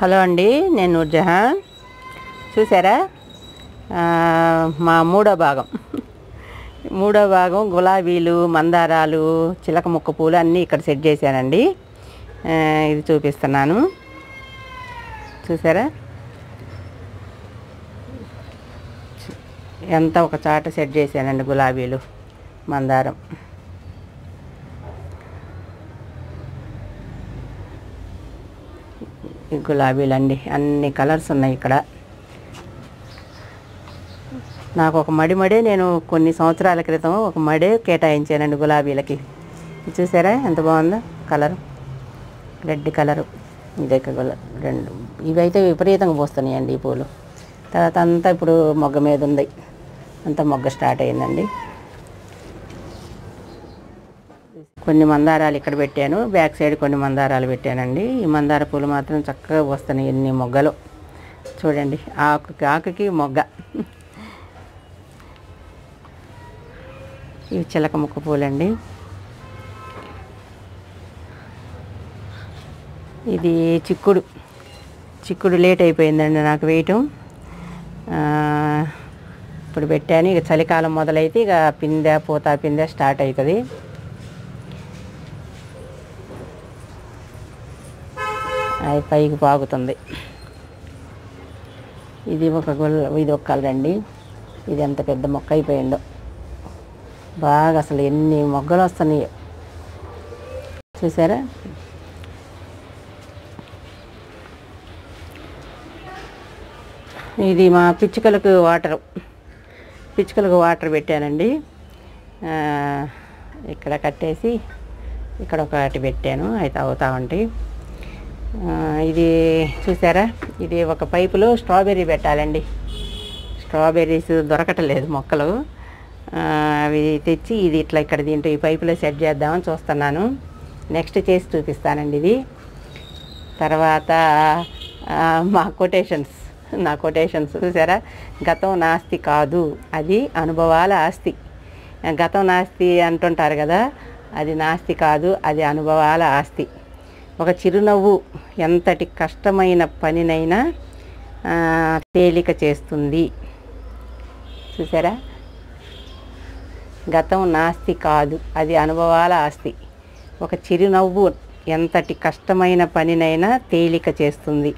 Hello అండి నేను నూర్జహాన్ చూసారా ఆ, మా మూడో భాగం మూడో భాగం గులాబీలు మందారాలు చిలక ముక్క పూలు అన్నీ ఇక్కడ సెట్ చేశానండి ఆ, ఇది చూపిస్తున్నాను చూసారా ఎంత ఒక చాట సెట్ చేశానండి గులాబీలు మందారం ఈ గులాబీలు అండి అన్ని కలర్స్ ఉన్నాయి ఇక్కడ నాకు ఒక మడి మడే నేను కొన్ని సంవత్సరాల క్రితం ఒక మడే కేటాయించానండి గులాబీలకి ఇది చూసారా ఎంత బాగుందో కలర్ రెడ్ కలరు ఇదే గుల రెండు ఇవైతే విపరీతంగా పోస్తున్నాయండి ఈ పూలు తర్వాత అంతా ఇప్పుడు మొగ్గ మీద ఉంది అంతా మొగ్గ స్టార్ట్ అయిందండి కొన్ని మందారాలు ఇక్కడ పెట్టాను బ్యాక్ సైడ్ కొన్ని మందారాలు పెట్టానండి ఈ మందార పూలు మాత్రం చక్కగా వస్తున్నాయి ఎన్ని మొగ్గలు చూడండి ఆకుకి ఆకుకి మొగ్గ ఇవి చిలక ముక్క పూలండి ఇది చిక్కుడు చిక్కుడు లేట్ అయిపోయిందండి నాకు వేయటం ఆ, ఇప్పుడు పెట్టాను ఇక చలికాలం మొదలైతే ఇక పిందె పూత పిందె స్టార్ట్ అవుతుంది అది పైకి పాగుతుంది ఇది ఒక గుల్ ఇది ఒక కలర్ అండి ఇది ఎంత పెద్ద మొక్క అయిపోయిందో బాగా అసలు ఎన్ని మొగ్గలు వస్తున్నాయో చూసారా ఇది మా పిచ్చుకలకు వాటర్ పిచ్చుకలకు వాటర్ పెట్టానండి ఆ, ఇక్కడ కట్టేసి ఇక్కడ ఒకటి పెట్టాను అవి తాగుతూ ఉంటాయి ఆ, ఇది చూసారా ఇది ఒక పైపులో స్ట్రాబెర్రీ పెట్టాలండి స్ట్రాబెర్రీస్ దొరకటలేదు మొక్కలు ఆ, అవి తెచ్చి ఇది ఇట్లా ఇక్కడ దీంట్లో ఈ పైపులో సెట్ చేద్దామని చూస్తున్నాను నెక్స్ట్ చేసి చూపిస్తానండి ఇది తర్వాత ఆ, మా కొటేషన్స్ నా కొటేషన్స్ చూసారా గతం నాస్తి కాదు అది అనుభవాల ఆస్తి గతం నాస్తి అంటుంటారు కదా అది నాస్తి కాదు అది అనుభవాల ఆస్తి ఒక చిరునవ్వు ఎంతటి కష్టమైన పనినైనా ఆ, తేలిక చేస్తుంది చూసారా గతం నాస్తి కాదు అది అనుభవాల ఆస్తి ఒక చిరునవ్వు ఎంతటి కష్టమైన పనినైనా తేలిక చేస్తుంది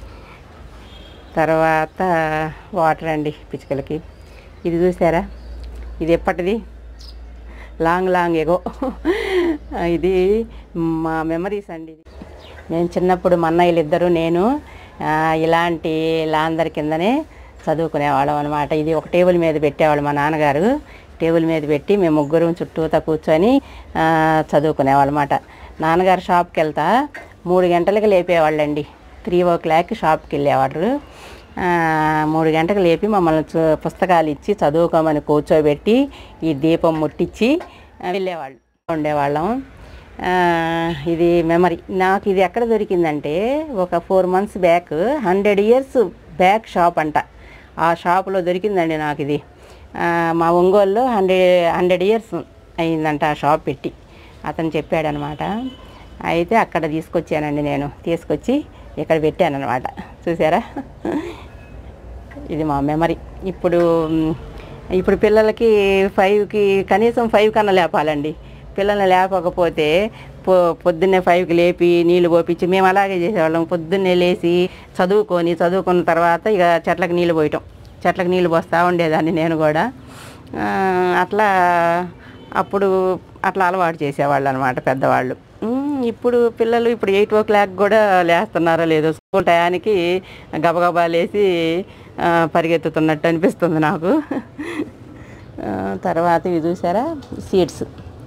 తర్వాత వాటర్ అండి పిచ్చుకలకి ఇది చూసారా ఇది ఎప్పటిది లాంగ్ లాంగ్ ఎగో ఇది మా మెమరీస్ అండి ఇది నేను చిన్నప్పుడు మా అన్నయ్యలు ఇద్దరు నేను ఆ, ఇలాంటి లాందరి కిందనే చదువుకునేవాళ్ళం అనమాట ఇది ఒక టేబుల్ మీద పెట్టేవాళ్ళు మా నాన్నగారు టేబుల్ మీద పెట్టి మేము ముగ్గురం చుట్టూతా కూర్చొని ఆ, చదువుకునేవాళ్ళం అనమాట నాన్నగారు షాప్కి వెళ్తా మూడు గంటలకు లేపేవాళ్ళండి త్రీ ఓ క్లాక్ షాప్కి వెళ్ళేవాళ్ళు ఆ, మూడు గంటలకు లేపి మమ్మల్ని చు- పుస్తకాలు ఇచ్చి చదువుకోమని కూర్చోబెట్టి ఈ దీపం ముట్టించి ఆ, వెళ్ళేవాళ్ళు ఉండేవాళ్ళం ఆ, ఇది మెమరీ నాకు ఇది ఎక్కడ దొరికిందంటే ఒక four months back hundred years back shop అంట ఆ షాపులో దొరికిందండి నాకు ఇది ఆ, మా ఒంగోలులో హండ్రెడ్ హండ్రెడ్ ఇయర్స్ అయిందంట ఆ షాప్ పెట్టి అతను చెప్పాడనమాట అయితే అక్కడ తీసుకొచ్చానండి నేను తీసుకొచ్చి ఇక్కడ పెట్టాను అనమాట చూసారా ఇది మా మెమరీ ఇప్పుడు మ్, ఇప్పుడు పిల్లలకి ఫైవ్కి కనీసం ఫైవ్ కన్నా లేపాలండి పిల్లల్ని లేపకపోతే పొ పొద్దున్నే ఫైవ్కి లేపి నీళ్లు పోపించి మేము అలాగే చేసేవాళ్ళం పొద్దున్నే లేచి చదువుకొని చదువుకున్న తర్వాత ఇక చెట్లకు నీళ్లు పోయటం చెట్లకు నీళ్లు పోస్తూ ఉండేదాన్ని నేను కూడా ఆ, అట్లా అప్పుడు అట్లా అలవాటు చేసేవాళ్ళు అనమాట పెద్దవాళ్ళు ఉమ్, ఇప్పుడు పిల్లలు ఇప్పుడు ఎయిట్ ఓ క్లాక్ కూడా లేస్తున్నారో లేదో స్కూల్ టయానికి గబగబా లేచి ఆ, పరిగెత్తుతున్నట్టు అనిపిస్తుంది నాకు ఆ, తర్వాత ఇవి చూసారా సీడ్స్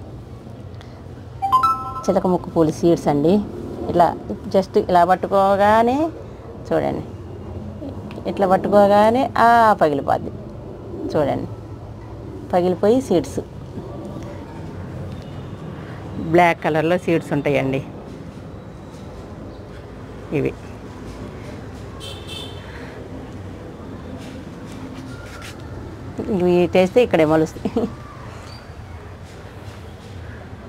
చిలక ముక్కు పూలు సీడ్స్ అండి ఇట్లా జస్ట్ ఇలా పట్టుకోగానే చూడండి ఇట్లా పట్టుకోగానే ఆ పగిలిపోద్ది చూడండి పగిలిపోయి సీడ్స్ బ్లాక్ కలర్లో సీడ్స్ ఉంటాయండి ఇవి ఇవి చేస్తే ఇక్కడే మొలుస్తాయి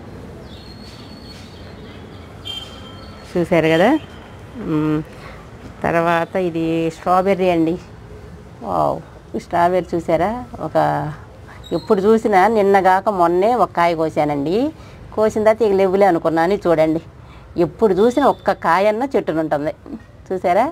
చూశారు కదా మ్మ్. తర్వాత ఇది స్ట్రాబెర్రీ అండి వావ్ ఈ స్ట్రాబెర్రీ చూసారా ఒక ఎప్పుడు చూసినా నిన్నగాక మొన్నే ఒక కాయ కోసానండి కోసిన తర్వాత ఇక లేవులే అనుకున్నాను ఇది చూడండి ఎప్పుడు చూసినా ఒక్క కాయన్న చెట్టున ఉంటుంది చూసారా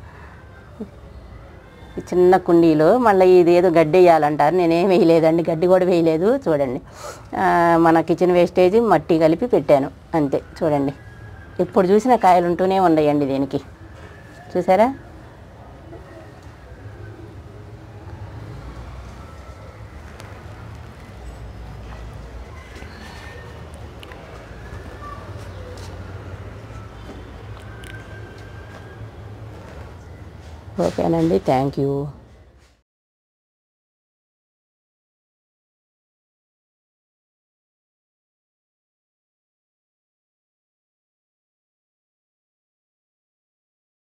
ఈ చిన్న కుండీలో మళ్ళీ ఇది ఏదో గడ్డి వేయాలంటారు నేనేం వేయలేదండి గడ్డి కూడా వేయలేదు చూడండి ఆ, మన కిచెన్ వేస్టేజ్ మట్టి కలిపి పెట్టాను అంతే చూడండి ఎప్పుడు చూసినా కాయలు ఉంటూనే ఉన్నాయండి దీనికి చూసారా ఓకేనండి థ్యాంక్ యూ